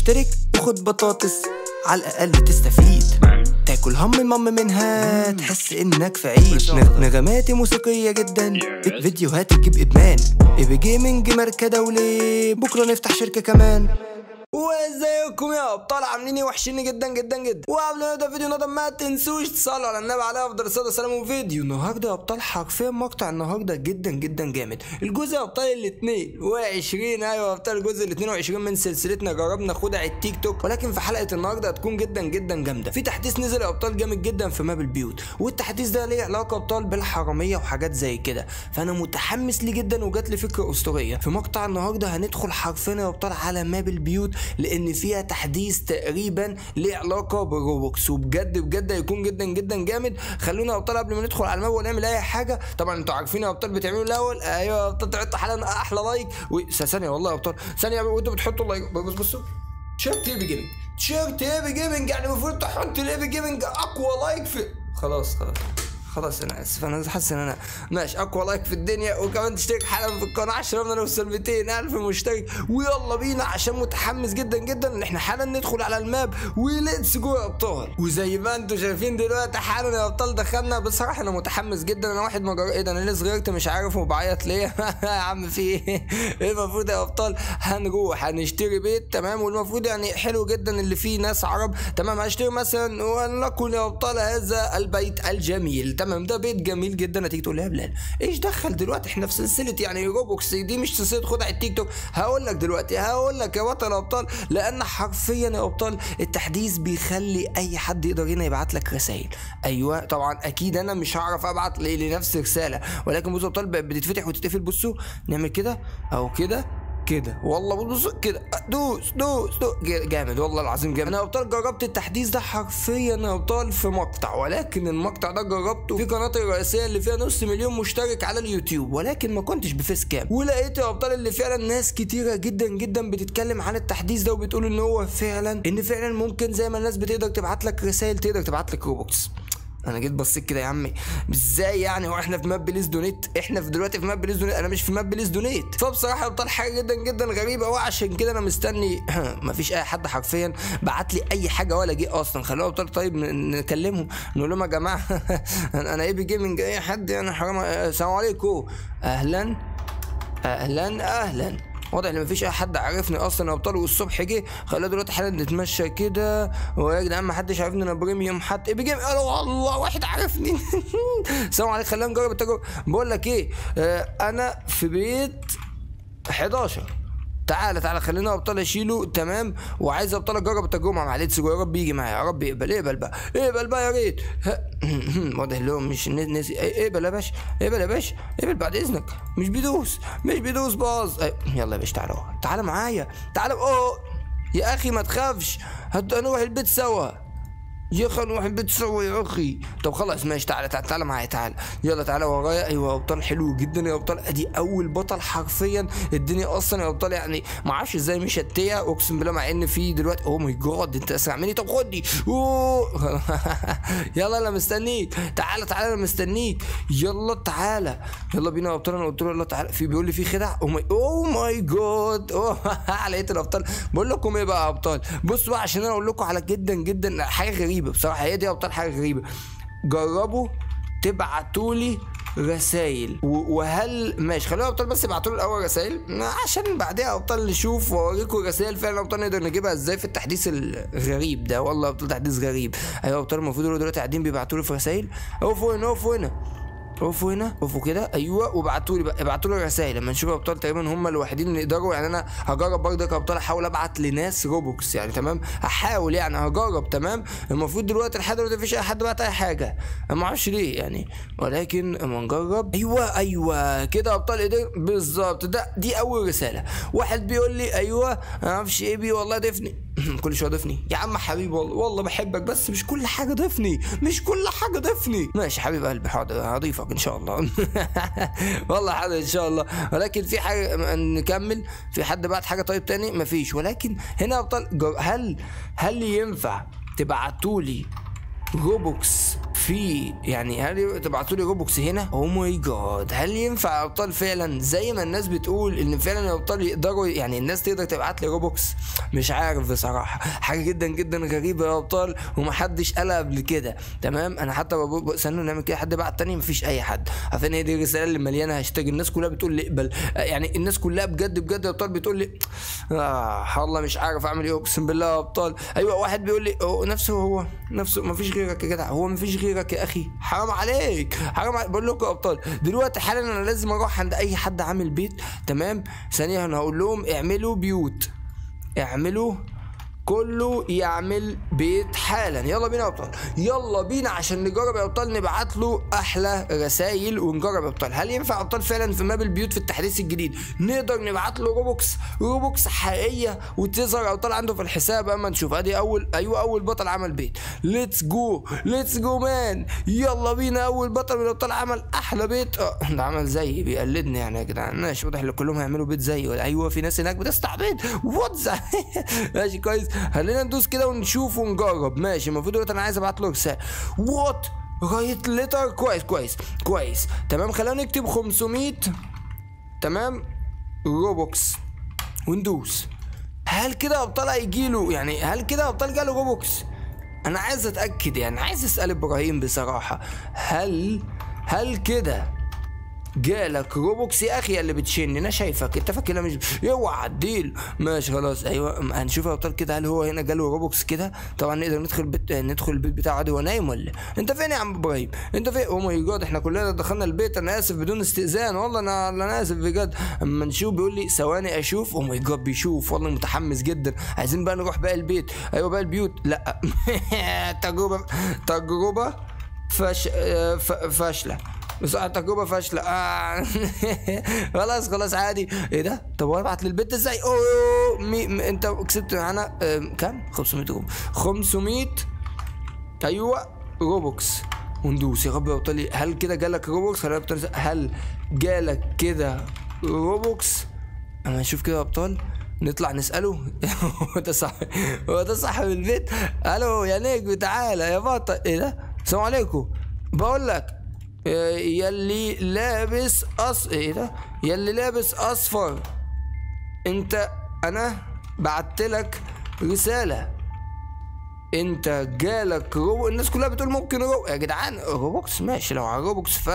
اشترك وخد بطاطس على الأقل تستفيد تاكل هم مم منها تحس انك في عيد نغ- نغماتي موسيقية جدا فيديوهات تجيب ادمان ايبي جيمنج ماركة دولي بكرة نفتح شركة كمان وازيكم يا ابطال عاملين ايه وحشيني جدا جدا جدا وقبل ما نبدا فيديو النهارده ما تنسوش تصلوا على النبي عليه افضل الصلاه والسلام وفيديو النهارده يا ابطال حرفيا مقطع النهارده جدا جدا جامد الجزء يا ابطال ال 22 ايوه يا ابطال الجزء ال 22 من سلسلتنا جربنا خدع التيك توك ولكن في حلقه النهارده هتكون جدا جدا جامده في تحديث نزل يا ابطال جامد جدا في ماب البيوت والتحديث ده ليه علاقه يا ابطال بالحراميه وحاجات زي كده فانا متحمس ليه جدا وجات لي فكره اسطوريه في مقطع النهارده هندخل حرفيا يا ابطال على ماب البيوت لان فيها تحديث تقريبا ليه علاقه بالروبوكس وبجد بجد هيكون جدا جدا جامد خلونا يا ابطال قبل ما ندخل على الماب ونعمل اي حاجه طبعا انتوا عارفين يا ابطال بتعملوا الاول ايوه يا ابطال تحطوا حالا احلى لايك و... ثانيه والله يا ابطال ثانيه وانتوا بتحطوا لايك بص بصوا تيشيرت ايبي جيمنج تيشيرت ايبي جيمنج يعني المفروض تحط الايبي جيمنج اقوى لايك في خلاص خلاص خلاص انا اسف انا حاسس ان انا ماشي اقوى لايك في الدنيا وكمان تشترك حالا في القناه عشان بدنا نوصل 200 الف مشترك ويلا بينا عشان متحمس جدا جدا ان احنا حالا ندخل على الماب وليتس جو يا ابطال وزي ما انتم شايفين دلوقتي حالا يا ابطال دخلنا بصراحه انا متحمس جدا انا واحد مجر... ايه ده انا لسه صغرت مش عارف وبعيط ليه يا عم في ايه إيه المفروض يا ابطال هنروح هنشتري بيت تمام والمفروض يعني حلو جدا اللي فيه ناس عرب تمام هشتري مثلا ولنكن يا ابطال هذا البيت الجميل تمام ده بيت جميل جدا هتيجي تقول لي يا بلال ايش دخل دلوقتي احنا في سلسله يعني روبوكس دي مش سلسله خدع التيك توك هقول لك دلوقتي هقول لك يا بطل يا ابطال لان حرفيا يا ابطال التحديث بيخلي اي حد يقدر هنا يبعت لك رسائل ايوه طبعا اكيد انا مش هعرف ابعت ل- لنفسي رساله ولكن بصوا يا ابطال بقت بتتفتح وتتقفل بصوا نعمل كده او كده كده والله بص كده دوس دوس دوس جامد والله العظيم جامد انا يا ابطال جربت التحديث ده حرفيا يا ابطال في مقطع ولكن المقطع ده جربته في قناتي الرئيسيه اللي فيها نص مليون مشترك على اليوتيوب ولكن ما كنتش بفيس كام ولقيت يا ابطال اللي فعلا ناس كتيره جدا جدا بتتكلم عن التحديث ده وبتقول ان هو فعلا ان فعلا ممكن زي ما الناس بتقدر تبعت لك رسائل تقدر تبعت لك روبوكس انا جيت بصيت كده يا عمي ازاي يعني هو احنا في ماب بليز دونيت احنا في دلوقتي في ماب بليز دونيت انا مش في ماب بليز دونيت فبصراحه ابطال حاجه جدا جدا غريبه وعشان كده انا مستني مفيش اي حد حرفيا بعت لي اي حاجه ولا جه اصلا خلونا ابطال طيب ن- نكلمهم نقول لهم يا جماعه انا انا ايبي جيمنج اي حد يعني حرام السلام عليكم اهلا اهلا اهلا واضح ان مفيش اي حد عارفني اصلا يا ابطال والصبح جه خلينا دلوقتي حالا نتمشى كده ويا جدعان ما حدش عارفني انا بريميوم حد ايه بيجي قالوا والله واحد عارفني السلام عليكم خلينا نجرب التجربه بقول لك ايه آه انا في بيت 11 تعالى تعالى خلينا ابطال اشيله تمام وعايز ابطال اجرب التجربه مع ليتس جو يا رب يجي معايا يا رب يقبل اقبل بقى اقبل بقى يا ريت ها، واضح لهم مش نسي اقبل يا باشا اقبل يا باشا اقبل بعد اذنك مش بيدوس مش بيدوس باظ أي، يلا يا باشا تعالى اهو. تعالى معايا تعالى اوه يا اخي ما تخافش هت- هنروح البيت سوا يا اخي نروح البيت سوا يا اخي طب خلاص ماشي تعالى تعالى, تعالى معايا تعالى يلا تعالى ورايا ايوه يا ابطال حلو جدا يا ابطال ادي اول بطل حرفيا الدنيا اصلا يا ابطال يعني ما اعرفش ازاي مش هتيه اقسم بالله مع ان في دلوقتي اوه ماي جاد انت اسرع مني طب خدني أوه. يلا انا مستنيك تعالى تعالى انا مستنيك يلا تعالى يلا بينا يا ابطال انا قلت له يلا تعالى في بيقول لي في خدع اوه ماي اوه ماي جاد اوه لقيت الابطال بقول لكم ايه بقى يا ابطال بصوا بقى عشان انا اقول لكم على جدا جدا حاجه غريبه بصراحه هي دي يا ابطال حاجه غريبه جربوا تبعتوا لي رسائل وهل ماشي خلونا يا ابطال بس ابعتوا لي الاول رسائل عشان بعدها يا ابطال نشوف واوريكم رسائل فعلا يا ابطال نقدر نجيبها ازاي في التحديث الغريب ده والله يا ابطال تحديث غريب ايوه يا ابطال المفروض دول دلوقتي قاعدين بيبعتوا لي في رسائل اقفوا هنا اقفوا هنا اقفوا هنا اقفوا كده ايوه وابعتوا لي بقى ابعتوا لي رسائل لما نشوف ابطال تقريبا هم الوحيدين اللي يقدروا يعني انا هجرب برضه كابطال احاول ابعت لناس روبوكس يعني تمام هحاول يعني هجرب تمام المفروض دلوقتي لحد دلوقتي مفيش اي حد بعت اي حاجه انا ما اعرفش ليه يعني ولكن اما نجرب ايوه ايوه كده ابطال ايدين بالظبط ده دي اول رساله واحد بيقول لي ايوه ما اعرفش ايه بي والله ضيفني كل شويه ضيفني يا عم حبيبي والله والله بحبك بس مش كل حاجه ضيفني مش كل حاجه ضيفني ماشي حبيب قلبي حاضر هضيفك ان شاء الله والله حاضر ان شاء الله ولكن في حاجه نكمل في حد بعت حاجه طيب تاني مفيش ولكن هنا ابطال جر- هل هل ينفع تبعتوا لي روبوكس في يعني هل تبعتوا لي روبوكس هنا او ماي جاد هل ينفع يا ابطال فعلا زي ما الناس بتقول ان فعلا يا ابطال يقدروا يعني الناس تقدر تبعت لي روبوكس مش عارف بصراحه حاجه جدا جدا غريبه يا ابطال ومحدش قالها قبل كده تمام انا حتى بقول استنوا نعمل كده حد بعت تاني مفيش اي حد عارفين هي دي الرساله اللي مليانه هاشتاج الناس كلها بتقول لي اقبل آه، يعني الناس كلها بجد بجد يا ابطال بتقول لي اه الله مش عارف اعمل ايه اقسم بالله يا ابطال ايوه واحد بيقول لي هو نفسه هو نفسه مفيش غيرك يا جدع هو مفيش غيرك يا اخي حرام عليك حرام عليك. بقول لكم يا ابطال دلوقتي حالا انا لازم اروح عند اي حد عامل بيت تمام ثانيه انا هقول لهم اعملوا بيوت اعملوا كله يعمل بيت حالا يلا بينا يا ابطال يلا بينا عشان نجرب يا ابطال نبعت له احلى رسائل ونجرب يا ابطال هل ينفع يا ابطال فعلا في ماب البيوت في التحديث الجديد نقدر نبعت له روبوكس روبوكس حقيقيه وتظهر يا ابطال عنده في الحساب اما نشوف ادي اول ايوه اول بطل عمل بيت ليتس جو ليتس جو مان يلا بينا اول بطل من الابطال عمل احلى بيت اه ده عمل زيي بيقلدني يعني يا جدعان ماشي واضح ان كلهم هيعملوا بيت زيي ايوه في ناس هناك بتستعبد وات ماشي كويس خلينا ندوس كده ونشوف ونجرب ماشي المفروض دلوقتي انا عايز ابعت له رساله وات رايت ليتر كويس كويس كويس تمام خلينا نكتب 500 تمام روبوكس وندوس هل كده يا ابطال هيجيله يعني هل كده يا ابطال جاله روبوكس انا عايز اتاكد يعني عايز اسال ابراهيم بصراحه هل هل كده جالك روبوكس يا اخي اللي بتشن انا شايفك انت فاكر مش اوعى عديل ماشي خلاص ايوه هنشوف يا ابطال كده هل هو هنا جاله روبوكس كده طبعا نقدر ندخل البيت ندخل البيت بتاعه عادي وهو نايم ولا انت فين يا عم ابراهيم انت فين او ماي جاد احنا كلنا دخلنا البيت انا اسف بدون استئذان والله انا انا اسف بجد اما نشوف بيقول لي ثواني اشوف او ماي جاد بيشوف والله متحمس جدا عايزين بقى نروح بقى البيت ايوه بقى البيوت لا تجربه تجربه فش... ف... فاشله بس تجربه فاشله آه. خلاص خلاص عادي ايه ده طب ابعت للبيت ازاي اوه مي... مي... انت كسبت معانا آه، كام 500 روبوكس 500 ايوه روبوكس وندوس يا رب يا ابطالي هل كده جالك روبوكس خلينا ابطال هل جالك كده روبوكس اما نشوف كده يا ابطال نطلع نساله هو ده صح هو ده صاحب البيت الو يا نجم تعالى يا بطل ايه ده السلام عليكم بقول لك آه، يلي لابس أص ايه ده يلي لابس اصفر انت انا بعت لك رساله انت جالك رو الناس كلها بتقول ممكن رو يا جدعان روبوكس ماشي لو على روبوكس ف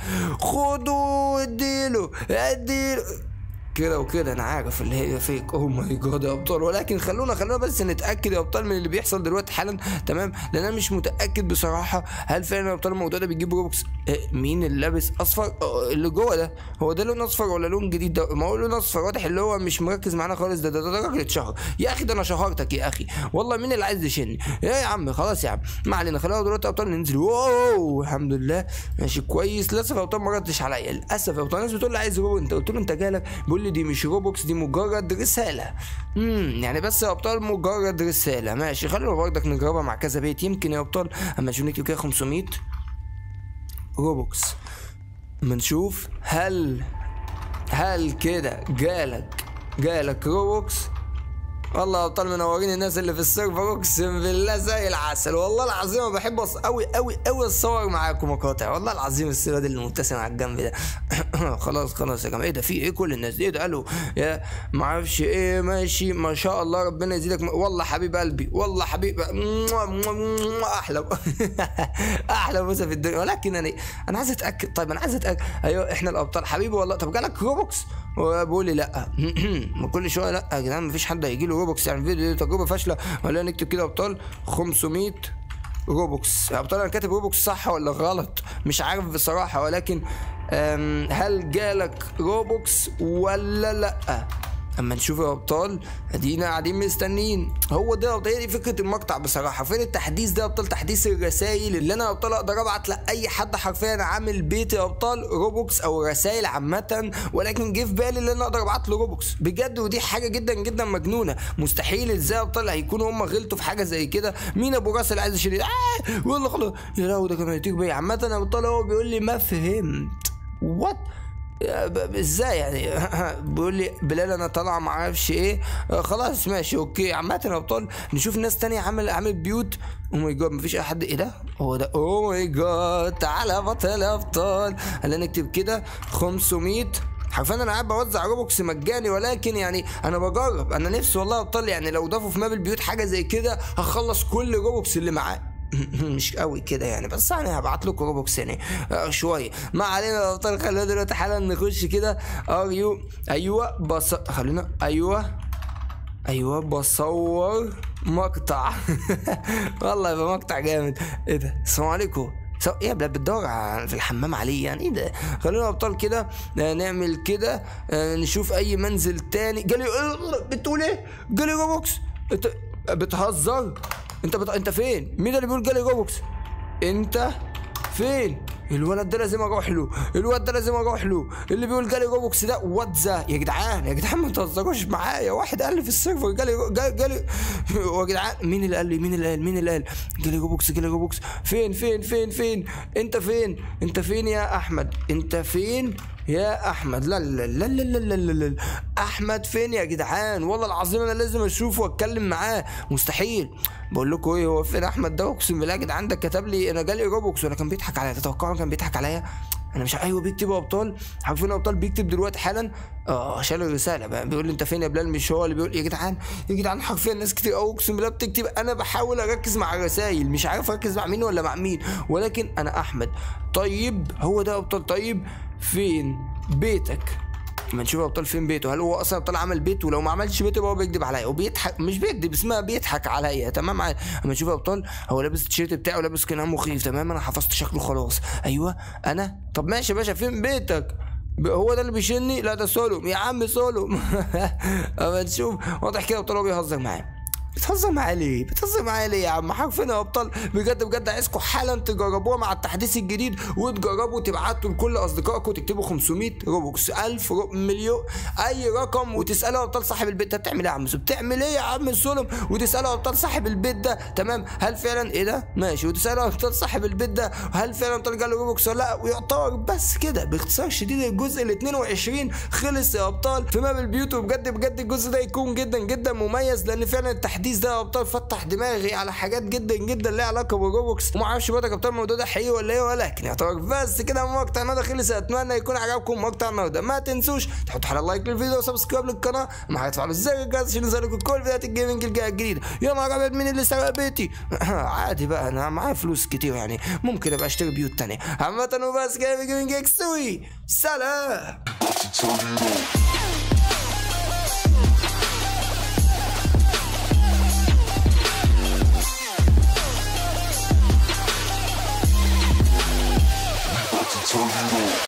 خدوا اديله اديله كده وكده انا عارف اللي هي فيك اوه ماي جاد يا ابطال ولكن خلونا خلونا بس نتاكد يا ابطال من اللي بيحصل دلوقتي حالا تمام لان انا مش متاكد بصراحه هل فعلا يا ابطال الموضوع ده بيجيب روبوكس إيه مين اللي لابس اصفر آه، اللي جوه ده هو ده لون اصفر ولا لون جديد ده ما هو لون اصفر واضح اللي هو مش مركز معانا خالص ده ده ده, ده راجل اتشهر يا اخي ده انا شهرتك يا اخي والله مين اللي عايز يشني يا يا عم خلاص يا عم ما علينا خلينا دلوقتي يا ابطال ننزل واو الحمد لله ماشي كويس للاسف يا ابطال ما ردش عليا للاسف يا ابطال الناس بتقول لي عايز روبو انت قلت له انت جالك بيقول لي دي مش روبوكس دي مجرد رساله امم يعني بس يا ابطال مجرد رساله ماشي خلينا برضك نجربها مع كذا بيت يمكن يا ابطال اما نشوف نكتب كده 500 روبوكس اما نشوف هل هل كده جالك جالك روبوكس والله يا ابطال منورين الناس اللي في السيرفر اقسم بالله زي العسل والله العظيم انا بحب أص... قوي قوي قوي اتصور معاكم مقاطع والله العظيم السيرة اللي مبتسم على الجنب ده خلاص خلاص يا جماعه ايه ده في ايه كل الناس دي؟ ايه ده قالوا يا ما اعرفش ايه ماشي ما شاء الله ربنا يزيدك م... والله حبيب قلبي والله حبيب احلى احلى موسى في الدنيا ولكن انا انا عايز اتاكد طيب انا عايز اتاكد ايوه احنا الابطال حبيبي والله طب جالك روبوكس وبقول لي لا ما كل شويه لا يا جدعان مفيش حد هيجي له روبوكس يعني الفيديو دي تجربه فاشله ولا نكتب كده ابطال 500 روبوكس يا ابطال انا كاتب روبوكس صح ولا غلط مش عارف بصراحه ولكن أم، هل جالك روبوكس ولا لا اما نشوف يا ابطال ادينا قاعدين مستنيين هو ده هي دي فكره المقطع بصراحه فين التحديث ده يا ابطال تحديث الرسائل اللي انا يا ابطال اقدر ابعت لاي حد حرفيا عامل بيت يا ابطال روبوكس او رسائل عامه ولكن جه في بالي ان انا اقدر ابعت له روبوكس بجد ودي حاجه جدا جدا مجنونه مستحيل ازاي يا ابطال هيكونوا هم غلطوا في حاجه زي كده مين ابو راس اللي عايز يشيل اه والله خلاص يا لهوي ده كان هيطير بيا عامه يا ابطال هو بيقول لي ما فهمت وات ب- ب- ازاي يعني بيقول لي بلال انا طالع ما اعرفش ايه آه، خلاص ماشي اوكي عامه يا ابطال نشوف ناس تانية عامل عامل بيوت او ماي جاد مفيش اي حد ايه ده هو ده او ماي جاد تعالى يا بطل يا ابطال خلينا نكتب كده 500 حرفيا انا قاعد بوزع روبوكس مجاني ولكن يعني انا بجرب انا نفسي والله يا ابطال يعني لو ضافوا في ماب البيوت حاجه زي كده هخلص كل روبوكس اللي معاه مش قوي كده يعني بس انا هبعت لكم روبوكس يعني آه، شويه ما علينا يا ابطال خلينا دلوقتي حالا نخش كده ار يو ايوه بص خلينا ايوه ايوه بصور مقطع والله يبقى مقطع جامد ايه ده السلام عليكم سو... ايه يا بلاد بتدور ع- في الحمام عليه يعني ايه ده خلينا ابطال كده آه، نعمل كده آه، نشوف اي منزل تاني جالي إيه؟ بتقول ايه جالي روبوكس انت بتهزر انت بت... انت فين مين اللي بيقول جالي روبوكس انت فين الولد ده لازم اروح له الولد ده لازم اروح له اللي بيقول جالي روبوكس ده وات ذا يا جدعان يا جدعان ما تهزروش معايا واحد قال لي في السيرفر جالي رو- جالي, جالي يا جدعان مين اللي قال لي مين اللي قال مين اللي قال جالي روبوكس جالي روبوكس فين فين فين فين انت فين انت فين يا احمد انت فين يا احمد لا لا لا لا لا لا لا لا احمد فين يا جدعان والله العظيم انا لازم اشوفه واتكلم معاه مستحيل بقول لكم ايه هو فين احمد ده اقسم بالله يا جدعان ده كتب لي انا جالي روبوكس ولا كان بيضحك عليا تتوقعوا كان بيضحك عليا انا مش ايوه بيكتب يا ابطال عارفين يا ابطال بيكتب دلوقتي حالا اه شال الرساله بقى بيقول لي انت فين يا بلال مش هو اللي بيقول يا جدعان يا جدعان حرفيا ناس كتير قوي اقسم بالله بتكتب انا بحاول اركز مع الرسايل مش عارف اركز مع مين ولا مع مين ولكن انا احمد طيب هو ده يا ابطال طيب فين بيتك ما نشوف ابطال فين بيته هل هو اصلا ابطال عمل بيت ولو ما عملش بيت يبقى هو بيكذب عليا وبيضحك مش بيكذب اسمها بيضحك عليا تمام عادي. اما نشوف ابطال هو لابس التيشيرت بتاعه لابس كلام مخيف تمام انا حفظت شكله خلاص ايوه انا طب ماشي يا باشا فين بيتك ب- هو ده اللي بيشني لا ده سولو يا عم سولو اما نشوف واضح كده ابطال هو بيهزر معاه بتهزر معايا ليه؟ بتهزر معايا ليه يا عم؟ حرفيا يا ابطال بجد بجد عايزكم حالا تجربوها مع التحديث الجديد وتجربوا تبعتوا لكل اصدقائكم تكتبوا 500 روبوكس 1000 رو... مليون اي رقم وتسالوا يا ابطال صاحب البيت ده بتعمل ايه يا عم سو؟ بتعمل ايه يا عم سولم وتسالوا يا ابطال صاحب البيت ده تمام هل فعلا ايه ده؟ ماشي وتسالوا يا ابطال صاحب البيت ده هل فعلا ابطال جاله روبوكس ولا لا ويعتبر بس كده باختصار شديد الجزء ال 22 خلص يا ابطال في ماب البيوت وبجد بجد الجزء ده يكون جدا جدا مميز لان فعلا التحديث ده يا ابطال فتح دماغي على حاجات جدا جدا ليها علاقه بالروبوكس وما اعرفش برضك يا ابطال الموضوع ده حقيقي ولا ايه ولكن يعتبر بس كده مقطع النهارده خلص اتمنى يكون عجبكم مقطع النهارده ما تنسوش تحطوا على لايك للفيديو وسبسكرايب للقناه مع تفعلوا زر الجرس عشان يوصلكم كل فيديوهات الجيمنج الجايه الجديده يا نهار ابيض مين اللي سرق بيتي عادي بقى انا معايا فلوس كتير يعني ممكن ابقى اشتري بيوت تانية عامة وبس كده في جيمنج اكسوي سلام Tornado.